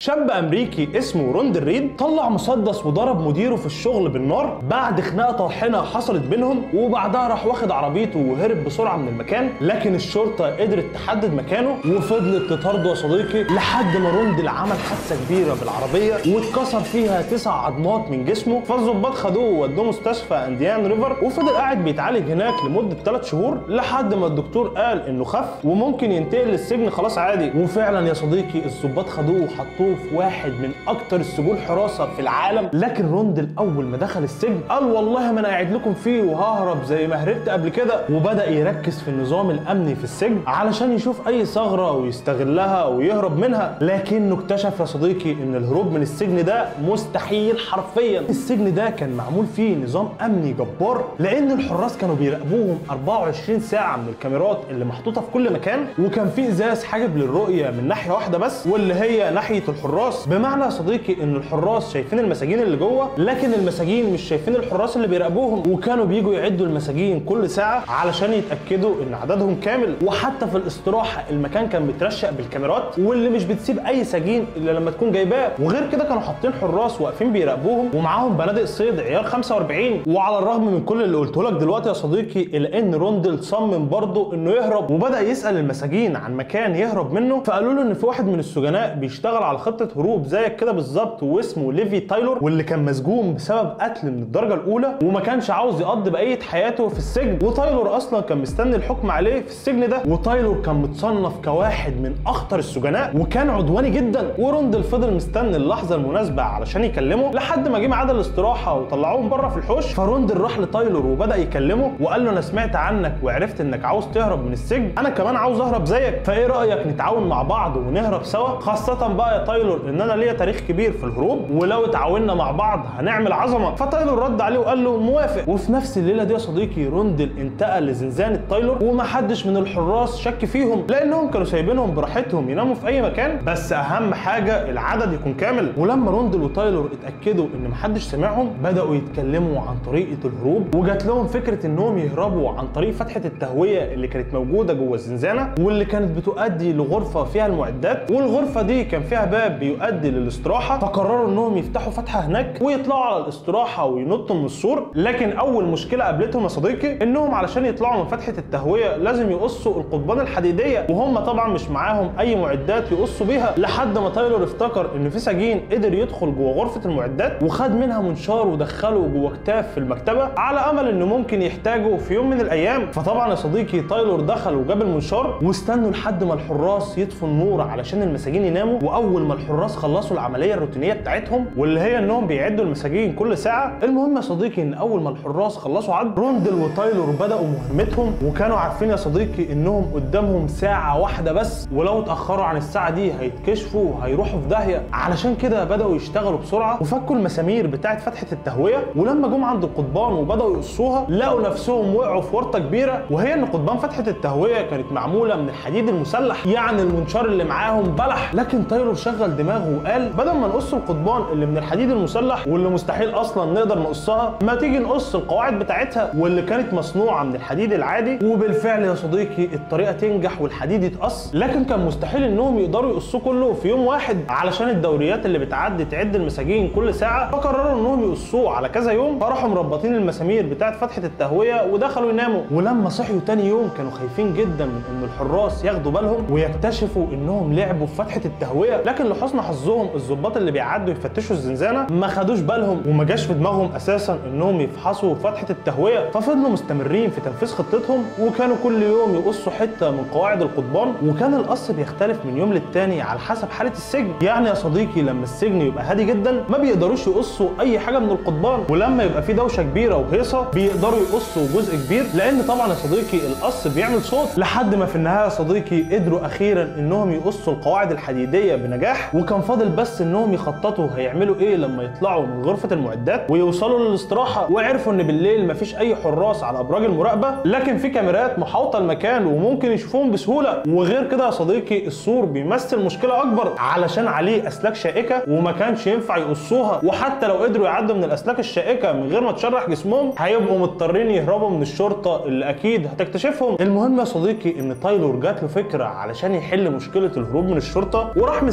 شاب امريكي اسمه روند ريد طلع مسدس وضرب مديره في الشغل بالنار بعد خناقه طاحنه حصلت بينهم وبعدها راح واخد عربيته وهرب بسرعه من المكان لكن الشرطه قدرت تحدد مكانه وفضلت تطارده يا صديقي لحد ما روند عمل حادثه كبيره بالعربيه واتكسر فيها تسع عظمات من جسمه فالظباط خدوه وودوه مستشفى انديان ريفر وفضل قاعد بيتعالج هناك لمده 3 شهور لحد ما الدكتور قال انه خف وممكن ينتقل للسجن خلاص عادي وفعلا يا صديقي الظباط خدوه وحطوه في واحد من اكتر السجون حراسه في العالم لكن روندل اول ما دخل السجن قال والله ما انا قاعد لكم فيه وههرب زي ما هربت قبل كده وبدا يركز في النظام الامني في السجن علشان يشوف اي ثغره ويستغلها ويهرب منها لكنه اكتشف يا صديقي ان الهروب من السجن ده مستحيل حرفيا السجن ده كان معمول فيه نظام امني جبار لان الحراس كانوا بيراقبوهم 24 ساعه من الكاميرات اللي محطوطه في كل مكان وكان في ازاز حاجب للرؤيه من ناحيه واحده بس واللي هي ناحيه الحراس بمعنى يا صديقي ان الحراس شايفين المساجين اللي جوه لكن المساجين مش شايفين الحراس اللي بيراقبوهم وكانوا بيجوا يعدوا المساجين كل ساعه علشان يتاكدوا ان عددهم كامل وحتى في الاستراحه المكان كان مترشق بالكاميرات واللي مش بتسيب اي سجين الا لما تكون جايباه وغير كده كانوا حاطين حراس واقفين بيراقبوهم ومعاهم بنادق صيد عيار 45 وعلى الرغم من كل اللي قلته لك دلوقتي يا صديقي الا ان روندل صمم برضه انه يهرب وبدا يسال المساجين عن مكان يهرب منه فقالوا له ان في واحد من السجناء بيشتغل على خطه هروب زيك كده بالظبط واسمه ليفي تايلور واللي كان مسجون بسبب قتل من الدرجه الاولى وما كانش عاوز يقضي بقيه حياته في السجن وتايلور اصلا كان مستني الحكم عليه في السجن ده وتايلور كان متصنف كواحد من اخطر السجناء وكان عدواني جدا وروندل فضل مستني اللحظه المناسبه علشان يكلمه لحد ما جه ميعاد الاستراحه وطلعوهم بره في الحوش فروندل راح لتايلور وبدا يكلمه وقال له انا سمعت عنك وعرفت انك عاوز تهرب من السجن انا كمان عاوز اهرب زيك فايه رايك نتعاون مع بعض ونهرب سوا خاصه بقى يا تايلور ان انا ليا تاريخ كبير في الهروب ولو اتعاوننا مع بعض هنعمل عظمه فتايلور رد عليه وقال له موافق وفي نفس الليله دي يا صديقي روندل انتقل لزنزانه تايلور ومحدش من الحراس شك فيهم لانهم كانوا سايبينهم براحتهم يناموا في اي مكان بس اهم حاجه العدد يكون كامل ولما روندل وتايلور اتاكدوا ان محدش سمعهم بداوا يتكلموا عن طريقه الهروب وجات لهم فكره انهم يهربوا عن طريق فتحه التهويه اللي كانت موجوده جوه الزنزانه واللي كانت بتؤدي لغرفه فيها المعدات والغرفه دي كان فيها باب بيؤدي للاستراحه فقرروا انهم يفتحوا فتحه هناك ويطلعوا على الاستراحه وينطوا من السور لكن اول مشكله قابلتهم يا صديقي انهم علشان يطلعوا من فتحه التهويه لازم يقصوا القضبان الحديديه وهم طبعا مش معاهم اي معدات يقصوا بيها لحد ما تايلور افتكر ان في سجين قدر يدخل جوه غرفه المعدات وخد منها منشار ودخله جوه كتاب في المكتبه على امل انه ممكن يحتاجه في يوم من الايام فطبعا يا صديقي تايلور دخل وجاب المنشار واستنوا لحد ما الحراس يطفوا النور علشان المساجين يناموا واول ما الحراس خلصوا العمليه الروتينيه بتاعتهم واللي هي انهم بيعدوا المساجين كل ساعه المهم يا صديقي ان اول ما الحراس خلصوا عد روندل وتايلور بداوا مهمتهم وكانوا عارفين يا صديقي انهم قدامهم ساعه واحده بس ولو اتاخروا عن الساعه دي هيتكشفوا وهيروحوا في داهيه علشان كده بداوا يشتغلوا بسرعه وفكوا المسامير بتاعه فتحه التهويه ولما جم عند القضبان وبداوا يقصوها لقوا نفسهم وقعوا في ورطه كبيره وهي ان قضبان فتحه التهويه كانت معموله من الحديد المسلح يعني المنشار اللي معاهم بلح لكن تايلور شغل دماغه وقال بدل ما نقص القضبان اللي من الحديد المسلح واللي مستحيل اصلا نقدر نقصها ما تيجي نقص القواعد بتاعتها واللي كانت مصنوعه من الحديد العادي وبالفعل يا صديقي الطريقه تنجح والحديد يتقص لكن كان مستحيل انهم يقدروا يقصوه كله في يوم واحد علشان الدوريات اللي بتعدي تعد المساجين كل ساعه فقرروا انهم يقصوه على كذا يوم فراحوا مربطين المسامير بتاعت فتحه التهويه ودخلوا يناموا ولما صحيوا تاني يوم كانوا خايفين جدا من ان الحراس ياخدوا بالهم ويكتشفوا انهم لعبوا في فتحه التهويه لكن لحسن حظهم الظباط اللي بيعدوا يفتشوا الزنزانه ما خدوش بالهم وما جاش في دماغهم اساسا انهم يفحصوا فتحه التهويه ففضلوا مستمرين في تنفيذ خطتهم وكانوا كل يوم يقصوا حته من قواعد القضبان وكان القص بيختلف من يوم للتاني على حسب حاله السجن يعني يا صديقي لما السجن يبقى هادي جدا ما بيقدروش يقصوا اي حاجه من القضبان ولما يبقى في دوشه كبيره وهيصه بيقدروا يقصوا جزء كبير لان طبعا يا صديقي القص بيعمل صوت لحد ما في النهايه يا صديقي قدروا اخيرا انهم يقصوا القواعد الحديديه بنجاح وكان فاضل بس انهم يخططوا هيعملوا ايه لما يطلعوا من غرفه المعدات ويوصلوا للاستراحه وعرفوا ان بالليل مفيش اي حراس على ابراج المراقبه لكن في كاميرات محاوطه المكان وممكن يشوفوهم بسهوله وغير كده يا صديقي السور بيمثل مشكله اكبر علشان عليه اسلاك شائكه وما كانش ينفع يقصوها وحتى لو قدروا يعدوا من الاسلاك الشائكه من غير ما تشرح جسمهم هيبقوا مضطرين يهربوا من الشرطه اللي اكيد هتكتشفهم المهم يا صديقي ان تايلور جات له فكره علشان يحل مشكله الهروب من الشرطه وراح مستغل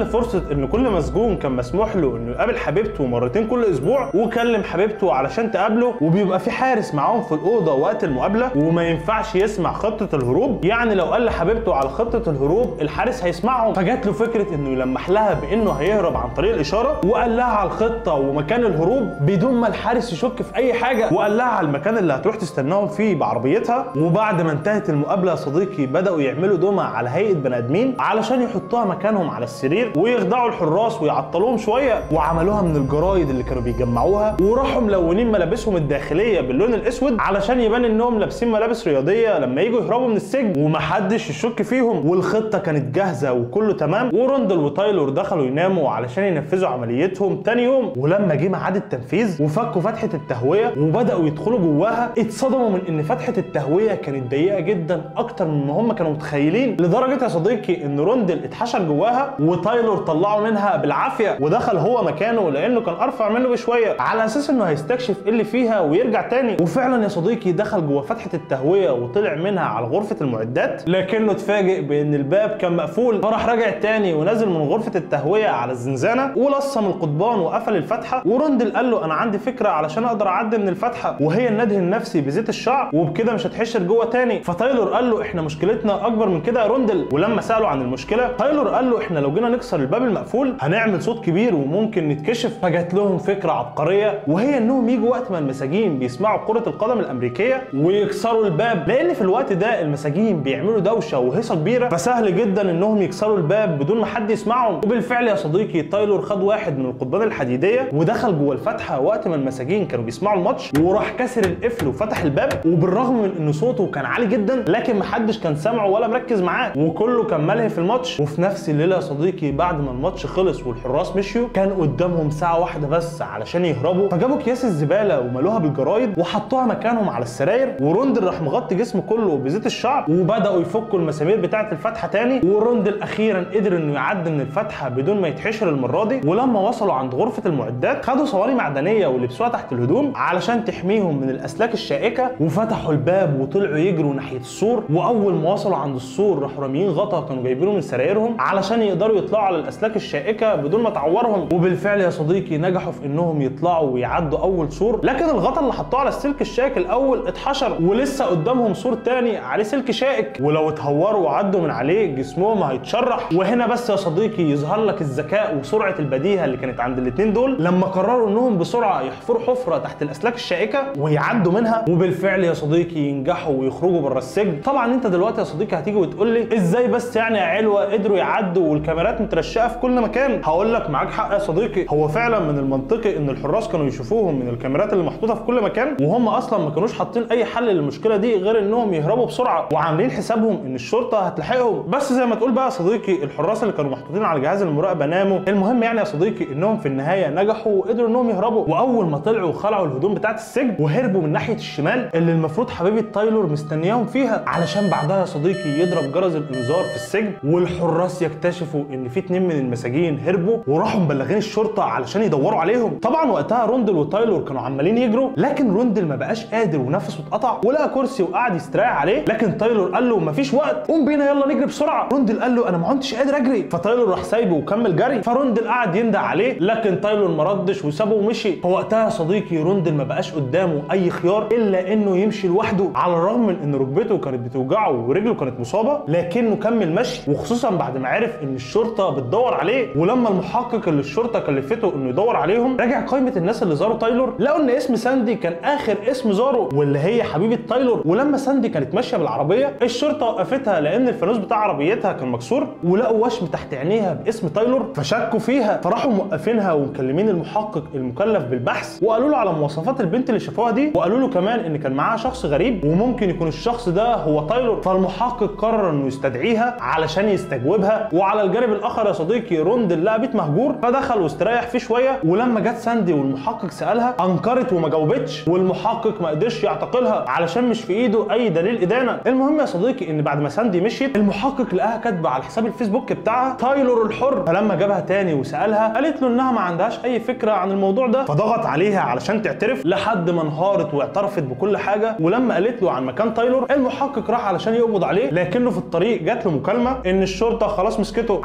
فرصه ان كل مسجون كان مسموح له انه يقابل حبيبته مرتين كل اسبوع وكلم حبيبته علشان تقابله وبيبقى في حارس معاهم في الاوضه وقت المقابله وما ينفعش يسمع خطه الهروب يعني لو قال لحبيبته على خطه الهروب الحارس هيسمعهم فجات له فكره انه يلمح لها بانه هيهرب عن طريق الاشاره وقال لها على الخطه ومكان الهروب بدون ما الحارس يشك في اي حاجه وقال لها على المكان اللي هتروح تستناهم فيه بعربيتها وبعد ما انتهت المقابله يا صديقي بداوا يعملوا دمى على هيئه بني ادمين علشان يحطوها مكانهم على السرير ويخدعوا الحراس ويعطلوهم شويه وعملوها من الجرايد اللي كانوا بيجمعوها وراحوا ملونين ملابسهم الداخليه باللون الاسود علشان يبان انهم لابسين ملابس رياضيه لما يجوا يهربوا من السجن ومحدش يشك فيهم والخطه كانت جاهزه وكله تمام وروندل وتايلور دخلوا يناموا علشان ينفذوا عمليتهم تاني يوم ولما جه ميعاد التنفيذ وفكوا فتحه التهويه وبداوا يدخلوا جواها اتصدموا من ان فتحه التهويه كانت ضيقه جدا اكتر مما هم كانوا متخيلين لدرجه يا صديقي ان روندل اتحشر جواها وتايلور طلعه منها بالعافيه ودخل هو مكانه لانه كان ارفع منه بشويه على اساس انه هيستكشف ايه اللي فيها ويرجع تاني وفعلا يا صديقي دخل جوه فتحه التهويه وطلع منها على غرفه المعدات لكنه اتفاجئ بان الباب كان مقفول فراح راجع تاني ونزل من غرفه التهويه على الزنزانه ولصم القضبان وقفل الفتحه وروندل قال له انا عندي فكره علشان اقدر اعدي من الفتحه وهي الندهن النفسي بزيت الشعر وبكده مش هتحشر جوه تاني فتايلور قال له احنا مشكلتنا اكبر من كده يا روندل ولما سالوا عن المشكله تايلور قال له احنا لو جينا نكسر الباب المقفول هنعمل صوت كبير وممكن نتكشف فجات لهم فكره عبقريه وهي انهم يجوا وقت ما المساجين بيسمعوا كره القدم الامريكيه ويكسروا الباب لان في الوقت ده المساجين بيعملوا دوشه وهيصه كبيره فسهل جدا انهم يكسروا الباب بدون ما حد يسمعهم وبالفعل يا صديقي تايلور خد واحد من القضبان الحديديه ودخل جوه الفتحه وقت ما المساجين كانوا بيسمعوا الماتش وراح كسر القفل وفتح الباب وبالرغم من ان صوته كان عالي جدا لكن محدش كان سامعه ولا مركز معاه وكله كان ملهي في الماتش وفي نفس الليله يا صديقي بعد ما الماتش خلص والحراس مشيوا كان قدامهم ساعه واحده بس علشان يهربوا فجابوا اكياس الزباله وملوها بالجرايد وحطوها مكانهم على السراير وروندل راح مغطي جسمه كله بزيت الشعر وبداوا يفكوا المسامير بتاعه الفتحه تاني وروندل اخيرا قدر انه يعدي من الفتحه بدون ما يتحشر المره دي ولما وصلوا عند غرفه المعدات خدوا صواري معدنيه ولبسوها تحت الهدوم علشان تحميهم من الاسلاك الشائكه وفتحوا الباب وطلعوا يجروا ناحيه السور واول ما وصلوا عند السور راحوا راميين غطا كانوا جايبينه من سرايرهم علشان يقدروا يطلعوا على الاسلاك الشائكه بدون ما تعورهم وبالفعل يا صديقي نجحوا في انهم يطلعوا ويعدوا اول سور لكن الغطا اللي حطوه على السلك الشائك الاول اتحشر ولسه قدامهم سور تاني عليه سلك شائك ولو اتهوروا وعدوا من عليه جسمهم هيتشرح وهنا بس يا صديقي يظهر لك الذكاء وسرعه البديهه اللي كانت عند الاثنين دول لما قرروا انهم بسرعه يحفروا حفره تحت الاسلاك الشائكه ويعدوا منها وبالفعل يا صديقي ينجحوا ويخرجوا بره السجن طبعا انت دلوقتي يا صديقي هتيجي وتقول لي ازاي بس يعني يا علوه قدروا يعدوا والكاميرات مترشقه في كل مكان هقول لك معاك حق يا صديقي هو فعلا من المنطقي ان الحراس كانوا يشوفوهم من الكاميرات اللي محطوطه في كل مكان وهم اصلا ما كانوش حاطين اي حل للمشكله دي غير انهم يهربوا بسرعه وعاملين حسابهم ان الشرطه هتلاحقهم بس زي ما تقول بقى يا صديقي الحراس اللي كانوا محطوطين على جهاز المراقبه ناموا المهم يعني يا صديقي انهم في النهايه نجحوا وقدروا انهم يهربوا واول ما طلعوا خلعوا الهدوم بتاعه السجن وهربوا من ناحيه الشمال اللي المفروض حبيبه تايلور مستنياهم فيها علشان بعدها يا صديقي يضرب جرس الانذار في السجن والحراس يكتشفوا ان في اتنين من المساجين هربوا وراحوا مبلغين الشرطه علشان يدوروا عليهم طبعا وقتها روندل وتايلور كانوا عمالين يجروا لكن روندل ما بقاش قادر ونفسه اتقطع ولقى كرسي وقعد يستريح عليه لكن تايلور قال له مفيش وقت قوم بينا يلا نجري بسرعه روندل قال له انا ما كنتش قادر اجري فتايلور راح سايبه وكمل جري فروندل قعد يندى عليه لكن تايلور ما ردش وسابه ومشي فوقتها يا صديقي روندل ما بقاش قدامه اي خيار الا انه يمشي لوحده على الرغم من ان ركبته كانت بتوجعه ورجله كانت مصابه لكنه كمل مشي وخصوصا بعد ما عرف ان الشرطه بتدور عليه ولما المحقق اللي الشرطه كلفته انه يدور عليهم راجع قائمه الناس اللي زاروا تايلور لقوا ان اسم ساندي كان اخر اسم زاره واللي هي حبيبه تايلور ولما ساندي كانت ماشيه بالعربيه الشرطه وقفتها لان الفانوس بتاع عربيتها كان مكسور ولقوا وشم تحت عينيها باسم تايلور فشكوا فيها فراحوا موقفينها ومكلمين المحقق المكلف بالبحث وقالوا له على مواصفات البنت اللي شافوها دي وقالوا له كمان ان كان معاها شخص غريب وممكن يكون الشخص ده هو تايلور فالمحقق قرر انه يستدعيها علشان يستجوبها وعلى الجانب الاخر يا صديقي روندل لقى بيت مهجور فدخل واستريح فيه شويه ولما جت ساندي والمحقق سالها انكرت وما جاوبتش والمحقق ما قدرش يعتقلها علشان مش في ايده اي دليل ادانه المهم يا صديقي ان بعد ما ساندي مشيت المحقق لقاها كاتبه على حساب الفيسبوك بتاعها تايلور الحر فلما جابها تاني وسالها قالت له انها ما عندهاش اي فكره عن الموضوع ده فضغط عليها علشان تعترف لحد ما انهارت واعترفت بكل حاجه ولما قالت له عن مكان تايلور المحقق راح علشان يقبض عليه لكنه في الطريق جات له مكالمه ان الشرطه خلاص مسكته علشان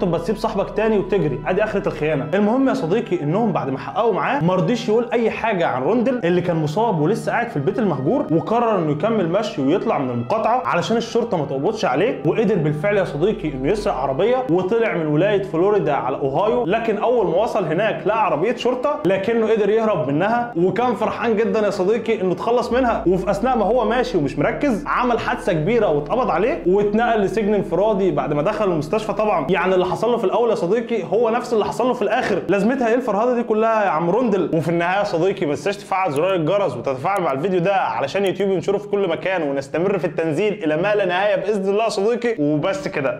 تبقى تسيب صاحبك تاني وتجري ادي اخره الخيانه المهم يا صديقي انهم بعد ما حققوا معاه ما رضيش يقول اي حاجه عن روندل اللي كان مصاب ولسه قاعد في البيت المهجور وقرر انه يكمل مشي ويطلع من المقاطعه علشان الشرطه ما تقبضش عليه وقدر بالفعل يا صديقي انه يسرق عربيه وطلع من ولايه فلوريدا على اوهايو لكن اول ما وصل هناك لقى عربيه شرطه لكنه قدر يهرب منها وكان فرحان جدا يا صديقي انه اتخلص منها وفي اثناء ما هو ماشي ومش مركز عمل حادثه كبيره واتقبض عليه واتنقل لسجن انفرادي بعد ما دخل المستشفى طبعا يعني اللي حصل له في الاول يا صديقي هو نفس اللي حصل له في الاخر لازمتها ايه الفرهده دي كلها يا عم روندل وفي النهايه يا صديقي ما تنساش تفعل زرار الجرس وتتفاعل مع الفيديو ده علشان يوتيوب ينشره في كل مكان ونستمر في التنزيل الى ما لا نهايه باذن الله يا صديقي وبس كده